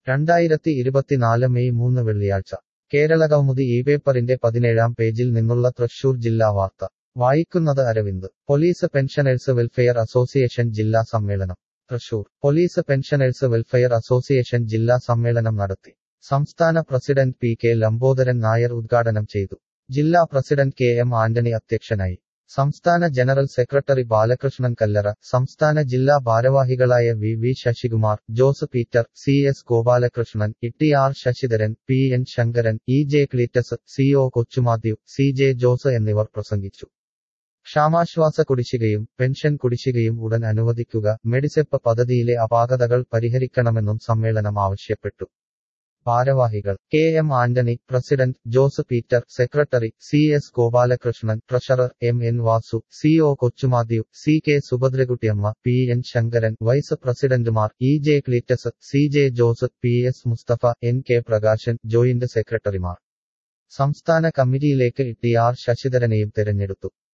രണ്ടായിരത്തി ഇരുപത്തിനാല് മെയ് മൂന്ന് വെള്ളിയാഴ്ച കേരളകൗമുദി ഈ പേപ്പറിന്റെ പതിനേഴാം പേജിൽ നിന്നുള്ള തൃശൂർ ജില്ലാ വാർത്ത വായിക്കുന്നത് Aravind police pensioners welfare association ജില്ലാ സമ്മേളനം Thrissur police pensioners welfare association ജില്ലാ സമ്മേളനം നടത്തി സംസ്ഥാന president P K Lambodharan Nair ഉദ്ഘാടനം ചെയ്തു ജില്ലാ പ്രസിഡന്റ് കെ എം ആന്റണി അധ്യക്ഷനായി സംസ്ഥാന ജനറൽ സെക്രട്ടറി ബാലകൃഷ്ണൻ കല്ലറ സംസ്ഥാന ജില്ലാ ഭാരവാഹികളായ V V Sasikumar Jose Peter C S Gopalakrishnan Itty R Sasidharan P N Sankaran E J Cletus C O Kochumathew C J Jose എന്നിവർ പ്രസംഗിച്ചു ക്ഷാമാശ്വാസ കുടിശ്ശികയും പെൻഷൻ കുടിശ്ശികയും ഉടൻ അനുവദിക്കുക മെഡിസെപ്പ് പദ്ധതിയിലെ അപാകതകൾ പരിഹരിക്കണമെന്നും സമ്മേളനം ആവശ്യപ്പെട്ടു ഭാരവാഹികൾ K M Antony president Jose Peter secretary C S Gopalakrishnan treasurer M N Vasu C O Kochumathew C K Subhadrakuttyamma P N Sankaran vice പ്രസിഡന്റുമാർ E J Cletus C J Jose P S Musthafa N K Prakashan joint സെക്രട്ടറിമാർ സംസ്ഥാന കമ്മിറ്റിയിലേക്ക് ടി ആർ ശശിധരനെയും തെരഞ്ഞെടുത്തു